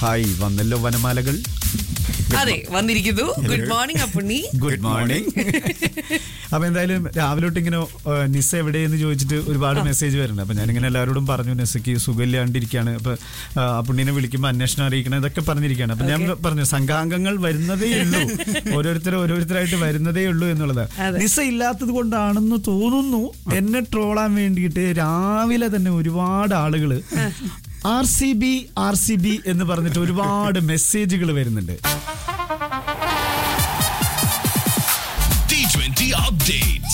Hi വന്നല്ലോ വനമാലകൾ അതെ വന്നിരിക്കുന്നു good morning Appunni good morning അപ്പൊ എന്തായാലും രാവിലെ തൊട്ട് ഇങ്ങനെ ആ, നിസ എവിടെയെന്ന് ചോദിച്ചിട്ട് ഒരുപാട് മെസ്സേജ് വരുന്നുണ്ട് അപ്പൊ ഞാനിങ്ങനെ എല്ലാവരോടും പറഞ്ഞു നിസയ്ക്ക് സുഖമില്ലാണ്ടിരിക്കുകയാണ് അപ്പൊ ആ, പുണ്ണിനെ വിളിക്കുമ്പോൾ അന്വേഷണം അറിയിക്കണം ഇതൊക്കെ പറഞ്ഞിരിക്കുകയാണ് അപ്പൊ ഞാൻ പറഞ്ഞു സംഘാംഗങ്ങൾ വരുന്നതേ ഉള്ളൂ ഓരോരുത്തർ ഓരോരുത്തരായിട്ട് വരുന്നതേ ഉള്ളൂ എന്നുള്ളത് അതെ. നിസ ഇല്ലാത്തത് കൊണ്ടാണെന്ന് തോന്നുന്നു എന്നെ ട്രോളാൻ വേണ്ടിയിട്ട് രാവിലെ തന്നെ ഒരുപാട് ആളുകള് R C B R C B എന്ന് പറഞ്ഞിട്ട് ഒരുപാട് മെസ്സേജുകൾ വരുന്നുണ്ട് T20 updates.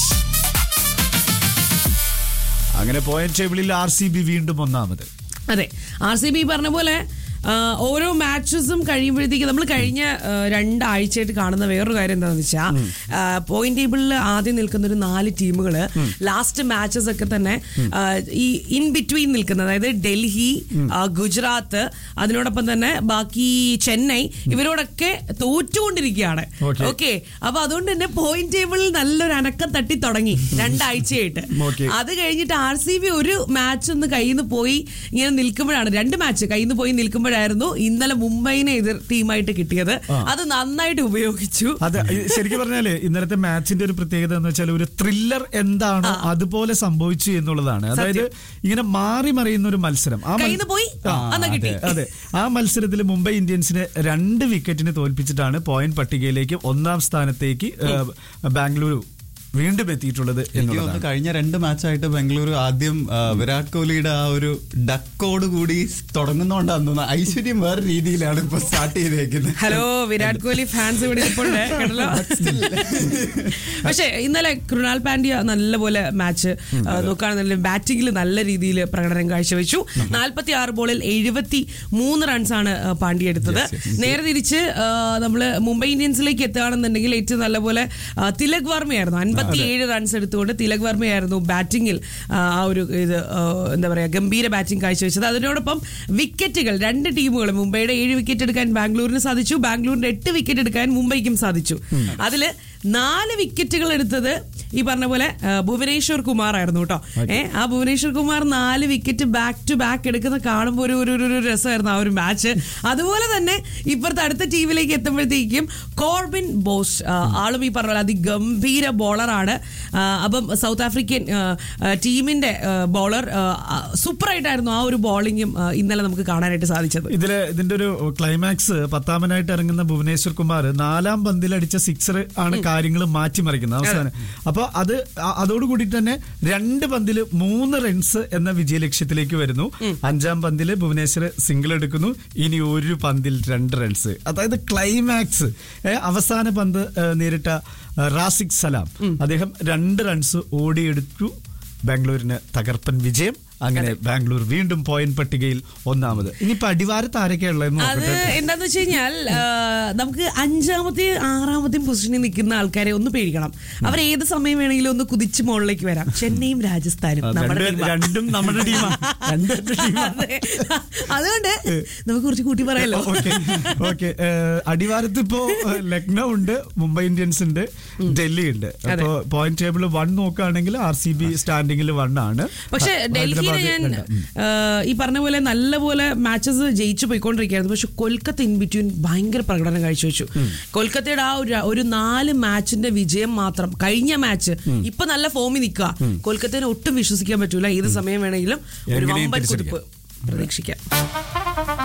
അങ്ങനെ പോയിന്റ് ടേബിളിൽ ആർ സി ബി വീണ്ടും ഒന്നാമത് അതെ ആർ സി ബി പറഞ്ഞ പോലെ ആ, ഓരോ മാച്ചസും കഴിയുമ്പോഴത്തേക്ക് നമ്മൾ കഴിഞ്ഞ ആ, രണ്ടാഴ്ചയായിട്ട് കാണുന്ന വേറൊരു കാര്യം എന്താണെന്ന് വെച്ചാൽ പോയിന്റ് ടേബിളിൽ ആദ്യം നിൽക്കുന്ന ഒരു നാല് ടീമുകൾ ലാസ്റ്റ് മാച്ചസ് ഒക്കെ തന്നെ ആ, ഈ ഇൻ ബിറ്റ്വീൻ നിൽക്കുന്ന അതായത് ഡൽഹി ആ, ഗുജറാത്ത് അതിനോടൊപ്പം തന്നെ ബാക്കി ചെന്നൈ ഇവരോടൊക്കെ തോറ്റുകൊണ്ടിരിക്കുകയാണ് Okay. ഓക്കെ അപ്പൊ അതുകൊണ്ട് തന്നെ പോയിന്റ് ടേബിളിൽ നല്ലൊരു അനക്കം തട്ടി തുടങ്ങി രണ്ടാഴ്ചയായിട്ട് Okay. അത് കഴിഞ്ഞിട്ട് ആർ സി ബി ഒരു മാച്ച് ഒന്ന് കയ്യിൽ നിന്ന് പോയി ഇങ്ങനെ നിൽക്കുമ്പോഴാണ് രണ്ട് മാച്ച് കയ്യിൽ നിന്ന് പോയി നിൽക്കുമ്പോഴായിരുന്നു ഇന്നലെ മുംബൈനെ എതിർ ടീമായിട്ട് കിട്ടിയത് അത് നന്നായിട്ട് ഉപയോഗിച്ചു അത് ശരിക്കും പറഞ്ഞാല് ഇന്നലത്തെ മാച്ചിന്റെ ഒരു പ്രത്യേകത എന്ന് വെച്ചാൽ ഒരു ത്രില്ലർ എന്താണോ അതുപോലെ സംഭവിച്ചു എന്നുള്ളതാണ് അതായത് ഇങ്ങനെ മാറി മറിയുന്ന ഒരു മത്സരം ആ മത്സ- കയ്യിന്ന് പോയി, ആ, എന്നാ കിട്ടി. അതെ, അതെ ആ മത്സരത്തിൽ മുംബൈ ഇന്ത്യൻസിനെ രണ്ട് വിക്കറ്റിന് തോൽപ്പിച്ചിട്ടാണ് പോയിന്റ് പട്ടികയിലേക്ക് ഒന്നാം സ്ഥാനത്തേക്ക് ഏഹ്, ബാംഗ്ലൂരു വീണ്ടും എത്തിയിട്ടുള്ളത് എനിക്ക് തോന്നുന്നു എന്നുള്ളതാണ് കഴിഞ്ഞ രണ്ട് മാച്ചായിട്ട് ബംഗളൂരു ആദ്യം ആ, വിരാട് കോഹ്ലിയുടെ ആ ഒരു ഡക്കോട് കൂടി തുടങ്ങുന്നോണ്ടാന്ന് തോന്നുന്നു ഐശ്വര്യം വേറെ രീതിയിലാണ് ഇപ്പൊ സ്റ്റാർട്ട് ചെയ്തേക്കുന്നത് ഹലോ വിരാട് കോഹ്ലി ഫാൻസ് ഇവിടെ ഇരിപ്പുണ്ട് കേട്ടല്ലോ പക്ഷേ ഇന്നലെ കൃണാൽ പാണ്ഡ്യ നല്ലപോലെ മാച്ച് നോക്കുകയാണെന്നുണ്ടെങ്കിൽ ബാറ്റിംഗിൽ നല്ല രീതിയിൽ പ്രകടനം കാഴ്ചവെച്ചു നാൽപ്പത്തി ആറ് ബോളിൽ എഴുപത്തി മൂന്ന് റൺസാണ് ആ, പാണ്ഡ്യ എടുത്തത് നേരെ തിരിച്ച് നമ്മൾ മുംബൈ ഇന്ത്യൻസിലേക്ക് എത്തുകയാണെന്നുണ്ടെങ്കിൽ ഏറ്റവും നല്ലപോലെ ആ, തിലക് വർമ്മയായിരുന്നു അൻപത്തി ഏഴ് റൺസ് എടുത്തുകൊണ്ട് തിലക് വർമ്മയായിരുന്നു ബാറ്റിംഗിൽ ആ ആ ഒരു ഇത് ആ, എന്താ പറയാ ഗംഭീര ബാറ്റിംഗ് കാഴ്ചവെച്ചത് അതിനോടൊപ്പം വിക്കറ്റുകൾ രണ്ട് ടീമുകൾ മുംബൈയുടെ ഏഴ് വിക്കറ്റ് എടുക്കാൻ ബാംഗ്ലൂരിന് സാധിച്ചു ബാംഗ്ലൂരിന്റെ എട്ട് വിക്കറ്റ് എടുക്കാൻ മുംബൈക്കും സാധിച്ചു അതില് നാല് വിക്കറ്റുകൾ എടുത്തത് ഈ പറഞ്ഞ പോലെ ആ, ഭുവനേശ്വർ കുമാർ ആയിരുന്നു കേട്ടോ ഏ ആ ഭുവനേശ്വർ കുമാർ നാല് വിക്കറ്റ് ബാക്ക് ടു ബാക്ക് എടുക്കുന്ന കാണുമ്പോൾ ഒരു ഒരു ഒരു- ഒരു രസമായിരുന്നു ആ ഒരു മാച്ച് അതുപോലെ തന്നെ ഇപ്പുറത്തെ അടുത്ത ടീമിലേക്ക് എത്തുമ്പോഴത്തേക്കും കോർബിൻ ബോസ് ആ, ആളും ഈ പറഞ്ഞ പോലെ അതിഗംഭീര ബോളറാണ് ആ, അപ്പം സൗത്ത് ആഫ്രിക്കൻ ആ, ആ, ടീമിന്റെ ബോളർ സൂപ്പർ ആയിട്ടായിരുന്നു ആ ഒരു ബോളിങ്ങും ആ, ഇന്നലെ നമുക്ക് കാണാനായിട്ട് സാധിച്ചത് ഇതില് ഇതിന്റെ ഒരു ക്ലൈമാക്സ് പത്താമനായിട്ട് ഇറങ്ങുന്ന ഭുവനേശ്വർ കുമാർ നാലാം പന്തിൽ അടിച്ച സിക്സർ ആണ് കാര്യങ്ങൾ മാറ്റിമറിക്കുന്നത് അവസാനം അപ്പൊ അത് അ- അതോടുകൂടി തന്നെ രണ്ട് പന്തിൽ മൂന്ന് റൺസ് എന്ന വിജയലക്ഷ്യത്തിലേക്ക് വരുന്നു അഞ്ചാം പന്തിൽ ഭുവനേശ്വർ സിംഗിൾ എടുക്കുന്നു ഇനി ഒരു പന്തിൽ രണ്ട് റൺസ് അതായത് ക്ലൈമാക്സ് ഏ, അവസാന പന്ത് ഏ, നേരിട്ട ഏ, റാസിക് സലാം അദ്ദേഹം രണ്ട് റൺസ് ഓടിയെടുത്തു ബാംഗ്ലൂരിന് തകർപ്പൻ വിജയം അങ്ങനെ ബാംഗ്ലൂർ വീണ്ടും പോയിന്റ് പട്ടികയിൽ ഒന്നാമത് ഇനിയിപ്പോ അടിവാരത്ത് ആരൊക്കെയാ ഉള്ളതെന്ന് അത് നോക്കട്ടെ എന്താന്ന് വെച്ച് കഴിഞ്ഞാൽ ആ, നമുക്ക് അഞ്ചാമത്തെയും ആറാമത്തെയും പൊസിഷനിൽ നിൽക്കുന്ന ആൾക്കാരെ ഒന്ന് പേടിക്കണം അവർ ഏത് സമയം വേണമെങ്കിലും ഒന്ന് കുതിച്ച് മുകളിലേക്ക് വരാം ചെന്നൈയും രാജസ്ഥാനും ആ, നമ്മുടെ രണ്ട് ടീമാ. രണ്ടും നമ്മുടെ ടീമാണ് രണ്ടും ടീമാണ് അതെ. അതുകൊണ്ട് നമുക്ക് കുറച്ച് കൂട്ടി പറയാലോ ഓക്കെ ഓക്കെ അടിവാരത്ത് ഇപ്പോ ഏഹ്, ലക്നൗ ഉണ്ട് മുംബൈ ഇന്ത്യൻസ് ഉണ്ട് ഡൽഹി ഉണ്ട് അപ്പോ പോയിന്റ് ടേബിൾ വൺ നോക്കുകയാണെങ്കിൽ ആർ സി ബി സ്റ്റാൻഡിംഗിൽ വൺ ആണ് പക്ഷെ ഹ- ഡൽഹിയിൽ ഹൈദരാബാദ് ഞാൻ രണ്ടാം. ഉം. ആ, ഈ പറഞ്ഞ പോലെ നല്ലപോലെ മാച്ചസ് ജയിച്ചു പോയിക്കൊണ്ടിരിക്കുകയായിരുന്നു പക്ഷെ കൊൽക്കത്ത ഇൻ ബിറ്റ്വീൻ ഭയങ്കര പ്രകടനം കാഴ്ചവെച്ചു കൊൽക്കത്തയുടെ ആ ഒരു ഒരു നാല് മാച്ചിന്റെ വിജയം മാത്രം കഴിഞ്ഞ മാച്ച് ഇപ്പൊ നല്ല ഫോമിൽ നിൽക്കുക കൊൽക്കത്തനെ ഒട്ടും വിശ്വസിക്കാൻ പറ്റൂല ഏത് സമയം വേണമെങ്കിലും ഒരു എങ്ങനെയും വമ്പൻ തിരിച്ചടിക്കാം. കുതിപ്പ് പ്രതീക്ഷിക്കാം